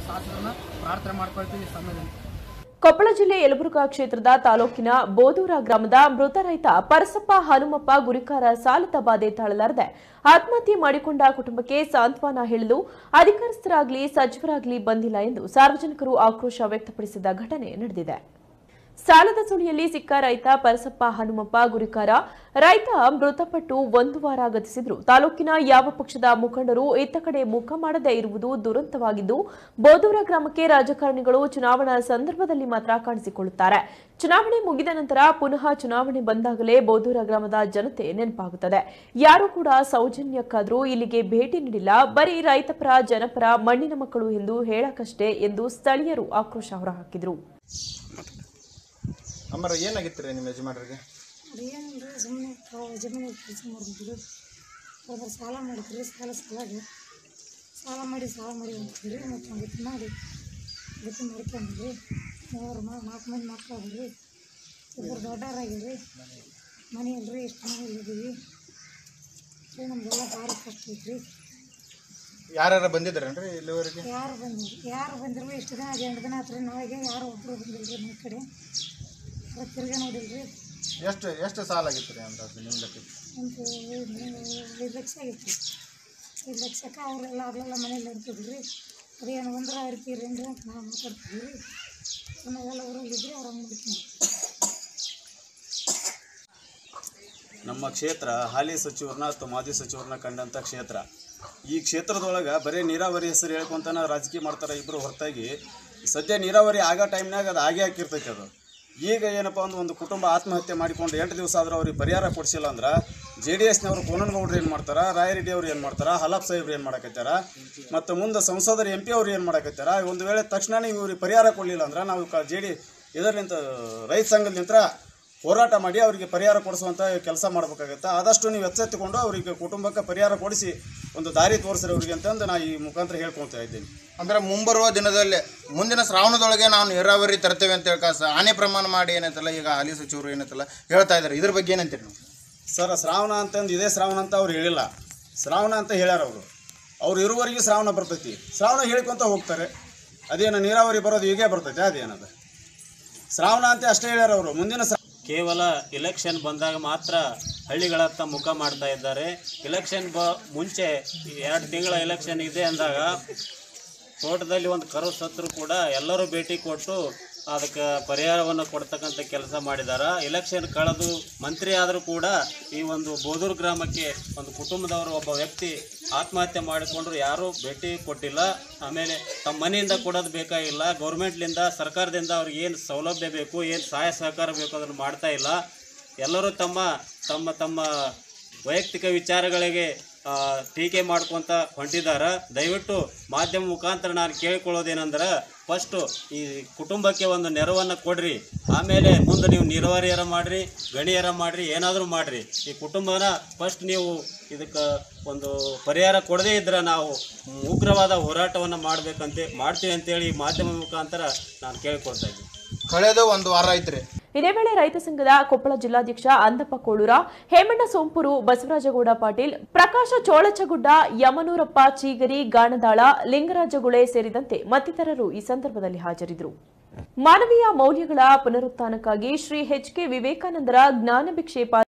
ಶಾಸಕರನ್ನ ಪ್ರಾರ್ಥನೆ ಮಾಡ್ಕೊಳ್ತೀವಿ ಈ ಸಮಯದಲ್ಲಿ ಕೊಪ್ಪಳ ಜಿಲ್ಲೆ ಯಲಬುರ್ಗಾ ಕ್ಷೇತ್ರದ ತಾಲೂಕಿನ ಬೋದೂರ ಗ್ರಾಮದ ಮೃತ ರೈತ ಪರಸಪ್ಪ ಹನುಮಪ್ಪ ಗುರಿಕಾರ ಸಾಲದ ಬಾಧೆ ತಾಳಲಾರದೆ ಆತ್ಮಹತ್ಯೆ ಮಾಡಿಕೊಂಡ ಕುಟುಂಬಕ್ಕೆ ಸಾಂತ್ವನ ಹೇಳಲು ಅಧಿಕಾರಸ್ಥರಾಗಲಿ ಸಚಿವರಾಗಲಿ ಬಂದಿಲ್ಲ ಎಂದು ಸಾರ್ವಜನಿಕರು ಆಕ್ರೋಶ ವ್ಯಕ್ತಪಡಿಸಿದ ಘಟನೆ ನಡೆದಿದೆ ಸಾಲದ ಸುಳಿಯಲ್ಲಿ ಸಿಕ್ಕ ರೈತ ಪರಸಪ್ಪ ಹನುಮಪ್ಪ ಗುರಿಕಾರ ರೈತ ಮೃತಪಟ್ಟು ಒಂದು ವಾರ ಗತಿಸಿದ್ರು ತಾಲೂಕಿನ ಯಾವ ಪಕ್ಷದ ಮುಖಂಡರು ಇತ್ತ ಕಡೆ ಮುಖ ಮಾಡದೇ ಇರುವುದು ದುರಂತವಾಗಿದ್ದು ಬೋದೂರ ಗ್ರಾಮಕ್ಕೆ ರಾಜಕಾರಣಿಗಳು ಚುನಾವಣಾ ಸಂದರ್ಭದಲ್ಲಿ ಮಾತ್ರ ಕಾಣಿಸಿಕೊಳ್ಳುತ್ತಾರೆ ಚುನಾವಣೆ ಮುಗಿದ ನಂತರ ಪುನಃ ಚುನಾವಣೆ ಬಂದಾಗಲೇ ಬೋದೂರ ಗ್ರಾಮದ ಜನತೆ ನೆನಪಾಗುತ್ತದೆ ಯಾರು ಕೂಡ ಸೌಜನ್ಯಕ್ಕಾದರೂ ಇಲ್ಲಿಗೆ ಭೇಟಿ ನೀಡಿಲ್ಲ ಬರೀ ರೈತಪರ ಜನಪರ ಮಣ್ಣಿನ ಮಕ್ಕಳು ಎಂದು ಹೇಳಕಷ್ಟೇ ಎಂದು ಸ್ಥಳೀಯರು ಆಕ್ರೋಶ ಹೊರಹಾಕಿದರು ಅಮ್ಮರ ಏನಾಗಿತ್ತು ರೀ ನಿಮ್ಮ ಯಜಮಾನರಿಗೆ ಏನಿಲ್ಲ ಸುಮ್ಮನೆ ತಾವು ಜಮೀನು ಕೆಲಸ ಮಾಡಿದ್ರು ಅದ್ರ ಸಾಲ ಮಾಡಿದ್ರಿ ಸಾಲ ಸಲಾಗಿ ಸಾಲ ಮಾಡಿ ಸಾಲ ಮಾಡಿ ಅಂತಿದ್ರಿ ಮತ್ತು ಗತಿ ಮಾಡಿ ಗತಿ ಮಾಡ್ಕೊಂಡ್ರಿ ಮೂವರು ಮ ನಾಲ್ಕು ಮಂದಿ ಮಕ್ಕಳು ಅದ್ರಿ ಇಬ್ಬರು ದೊಡ್ಡವರಾಗಿರಿ ಮನೆ ಇಲ್ರಿ ಇಷ್ಟು ಮನೇಲಿ ಇದ್ದೀವಿ ರೀ ನಮಗೆಲ್ಲ ಭಾರಿ ಕಷ್ಟ ಐತ್ರಿ ಯಾರ್ಯಾರ ಬಂದಿದ್ದಾರೇನ್ರಿ ಇಲ್ಲಿವರೆಗೆ ಯಾರು ಬಂದಿಲ್ಲ ಯಾರು ಬಂದಿರು ಇಷ್ಟು ದಿನ ಅದು ಎಂಟು ದಿನ ಆತ್ರಿ ನಾಳೆಗೆ ಯಾರು ಒಬ್ಬರು ಬಂದಿಲ್ಲ ರೀ ನಮ್ಮ ಕಡೆ ಅದಕ್ಕೆ ತಿರ್ಗಾ ನೋಡಿಲ್ರಿ ಎಷ್ಟು ಎಷ್ಟು ಸಾಲ ಆಗಿತ್ತು ರೀ ಅಂದಾಜು ನಿಮ್ಮ ಲೆಕ್ಕ ಒಂದು ಐದು ಲಕ್ಷ ಆಗಿತ್ತು ಐದು ಲಕ್ಷಕ್ಕೆ ಅವರೆಲ್ಲ ಆಗಲೆಲ್ಲ ಮನೇಲಿ ಇರ್ತಿದ್ರು ರೀ ಅದೇನು ಒಂದ್ರ ಇರ್ತೀರೇನ್ರಿ ಅಂತ ನಾವು ಮಾತಾಡ್ತಿದ್ವಿ ರೀ ನಾವೆಲ್ಲ ಊರಲ್ಲಿದ್ರಿ ಅವ್ರ ಮಾಡ್ಕೊಂಡು ನಮ್ಮ ಕ್ಷೇತ್ರ ಹಾಲಿ ಸಚಿವರನ್ನ ಅಥವಾ ಮಾಜಿ ಸಚಿವರನ್ನ ಕಂಡಂಥ ಕ್ಷೇತ್ರ ಈ ಕ್ಷೇತ್ರದೊಳಗೆ ಬರೀ ನೀರಾವರಿ ಹೆಸರು ಹೇಳ್ಕೊಂತಾನ ರಾಜಕೀಯ ಮಾಡ್ತಾರೆ ಇಬ್ಬರು ಹೊರತಾಗಿ ಸದ್ಯ ನೀರಾವರಿ ಆಗೋ ಟೈಮ್ನಾಗ ಅದು ಆಗೇ ಹಾಕಿರ್ತೈತೆ ಅದು ಈಗ ಏನಪ್ಪ ಅಂದ್ರೆ ಒಂದು ಕುಟುಂಬ ಆತ್ಮಹತ್ಯೆ ಮಾಡಿಕೊಂಡು ಎಂಟು ದಿವಸ ಆದ್ರೆ ಅವ್ರಿಗೆ ಪರಿಹಾರ ಕೊಡಿಸಿಲ್ಲ ಅಂದ್ರೆ ಜೆ ಡಿ ಎಸ್ನವರು ಕೋನನಗೌಡರು ಏನು ಮಾಡ್ತಾರೆ ರಾಯರೆಡ್ಡಿ ಅವ್ರು ಏನು ಮಾಡ್ತಾರೆ ಹಲಪ್ ಸಾಹೇಬ್ರು ಏನು ಮಾಡಕತ್ತಾರ ಮತ್ತು ಮುಂದೆ ಸಂಸದರು ಎಂ ಪಿ ಅವ್ರು ಏನು ಮಾಡಕತ್ತಾರ ಒಂದು ವೇಳೆ ತಕ್ಷಣನೇ ಇವ್ರಿಗೆ ಪರಿಹಾರ ಕೊಡಲಿಲ್ಲ ಅಂದ್ರೆ ನಾವು ಜೆ ಡಿ ಇದರ್ಲಿಂತ ರೈತ ಸಂಘದಿಂದ ಹೋರಾಟ ಮಾಡಿ ಅವರಿಗೆ ಪರಿಹಾರ ಕೊಡಿಸುವಂಥ ಕೆಲಸ ಮಾಡಬೇಕಾಗತ್ತೆ ಆದಷ್ಟು ನೀವು ಎಚ್ಚೆತ್ತುಕೊಂಡು ಅವರಿಗೆ ಕುಟುಂಬಕ್ಕೆ ಪರಿಹಾರ ಕೊಡಿಸಿ ಒಂದು ದಾರಿ ತೋರಿಸ್ರಿ ಅವರಿಗೆ ಅಂತಂದು ನಾ ಈ ಮುಖಾಂತರ ಹೇಳ್ಕೊಳ್ತಾ ಇದ್ದೀನಿ ಅಂದ್ರೆ ಮುಂಬರುವ ದಿನದಲ್ಲಿ ಮುಂದಿನ ಶ್ರಾವಣದೊಳಗೆ ನಾವು ನೀರಾವರಿ ತರ್ತೇವೆ ಅಂತ ಹೇಳ್ಕ ಸ- ಆನೆ ಪ್ರಮಾಣ ಮಾಡಿ ಏನೈತಲ್ಲ ಈಗ ಹಾಲಿ ಸಚಿವರು ಏನೈತಲ್ಲ ಹೇಳ್ತಾ ಇದ್ದಾರೆ ಇದ್ರ ಬಗ್ಗೆ ಏನಂತೀರಿ ನೀವು ಸರ್ ಶ್ರಾವಣ ಅಂತಂದು ಇದೇ ಶ್ರಾವಣ ಅಂತ ಅವ್ರು ಹೇಳಿಲ್ಲ ಶ್ರಾವಣ ಅಂತ ಹೇಳ್ಯಾರ ಅವರು ಅವ್ರು ಇರುವವರೆಗೂ ಶ್ರಾವಣ ಬರ್ತೈತಿ ಶ್ರಾವಣ ಹೇಳ್ಕೊಂತ ಹೋಗ್ತಾರೆ ಅದೇನು ನೀರಾವರಿ ಬರೋದು ಹೀಗೆ ಬರ್ತೈತೆ ಅದೇನದು ಶ್ರಾವಣ ಅಂತ ಅಷ್ಟೇ ಹೇಳ್ಯಾರ ಅವರು ಮುಂದಿನ ಶ್ರಾ- ಕೇವಲ ಇಲೆಕ್ಷನ್ ಬಂದಾಗ ಮಾತ್ರ ಹಳ್ಳಿಗಳತ್ತ ಮುಖ ಮಾಡ್ತಾ ಇದ್ದಾರೆ ಇಲೆಕ್ಷನ್ ಬ ಮುಂಚೆ ಎರಡು ತಿಂಗಳ ಇಲೆಕ್ಷನ್ ಇದೆ ಅಂದಾಗ ತೋಟದಲ್ಲಿ ಒಂದು ಕರು ಸತ್ರು ಕೂಡ ಎಲ್ಲರೂ ಭೇಟಿ ಕೊಟ್ಟು ಅದಕ್ಕೆ ಪರಿಹಾರವನ್ನು ಕೊಡ್ತಕ್ಕಂಥ ಕೆಲಸ ಮಾಡಿದ್ದಾರೆ ಇಲೆಕ್ಷನ್ ಕಳೆದು ಮಂತ್ರಿ ಆದರೂ ಕೂಡ ಈ ಒಂದು ಬೋದೂರು ಗ್ರಾಮಕ್ಕೆ ಒಂದು ಕುಟುಂಬದವರು ಒಬ್ಬ ವ್ಯಕ್ತಿ ಆತ್ಮಹತ್ಯೆ ಮಾಡಿಕೊಂಡ್ರು ಯಾರೂ ಭೇಟಿ ಕೊಟ್ಟಿಲ್ಲ ಆಮೇಲೆ ತಮ್ಮ ಮನೆಯಿಂದ ಕೊಡೋದು ಬೇಕಾಗಿಲ್ಲ ಗೌರ್ಮೆಂಟ್ಲಿಂದ ಸರ್ಕಾರದಿಂದ ಅವ್ರಿಗೆ ಏನು ಸೌಲಭ್ಯ ಬೇಕು ಏನು ಸಹಾಯ ಸಹಕಾರ ಬೇಕು ಅದನ್ನು ಮಾಡ್ತಾ ಇಲ್ಲ ಎಲ್ಲರೂ ತಮ್ಮ ತಮ್ಮ ತಮ್ಮ ವೈಯಕ್ತಿಕ ವಿಚಾರಗಳಿಗೆ ಆ, ಟೀಕೆ ಮಾಡ್ಕೊತ ಹೊಂಟಿದ್ದಾರೆ ದಯವಿಟ್ಟು ಮಾಧ್ಯಮ ಮುಖಾಂತರ ನಾನು ಕೇಳಿಕೊಳ್ಳೋದೇನೆಂದ್ರೆ ಫಸ್ಟು ಈ ಕುಟುಂಬಕ್ಕೆ ಒಂದು ನೆರವನ್ನು ಕೊಡ್ರಿ ಆಮೇಲೆ ಮುಂದೆ ನೀವು ನಿರ್ವಹರಿಯರ ಮಾಡಿರಿ ಗಣಿಯರ ಮಾಡಿರಿ ಏನಾದರೂ ಮಾಡಿರಿ ಈ ಕುಟುಂಬನ ಫಸ್ಟ್ ನೀವು ಇದಕ್ಕೆ ಒಂದು ಪರಿಹಾರ ಕೊಡದೇ ಇದ್ರೆ ನಾವು ಉಗ್ರವಾದ ಹೋರಾಟವನ್ನು ಮಾಡಬೇಕಂತೆ ಮಾಡ್ತೀವಿ ಅಂತೇಳಿ ಈ ಮಾಧ್ಯಮ ಮುಖಾಂತರ ನಾನು ಕೇಳ್ಕೊಳ್ತಾ ಇದ್ದೀನಿ ಕಳೆದ ಒಂದು ವಾರ ಐತ್ರಿ ಇದೇ ವೇಳೆ ರೈತ ಸಂಘದ ಕೊಪ್ಪಳ ಜಿಲ್ಲಾಧ್ಯಕ್ಷ ಅಂದಪ್ಪ ಕೋಳೂರ ಹೇಮಣ್ಣ ಸೋಂಪುರು ಬಸವರಾಜಗೌಡ ಪಾಟೀಲ್ ಪ್ರಕಾಶ ಚೋಳಚಗುಡ್ಡ ಯಮನೂರಪ್ಪ ಚೀಗರಿ ಗಾಣದಾಳ ಲಿಂಗರಾಜಗುಳೆ ಸೇರಿದಂತೆ ಮತ್ತಿತರರು ಈ ಸಂದರ್ಭದಲ್ಲಿ ಹಾಜರಿದ್ದರು ಮಾನವೀಯ ಮೌಲ್ಯಗಳ ಪುನರುತ್ಥಾನಕ್ಕಾಗಿ ಶ್ರೀ ಎಚ್ ಕೆ ವಿವೇಕಾನಂದರ ಜ್ಞಾನಭಿಕ್ಷೆ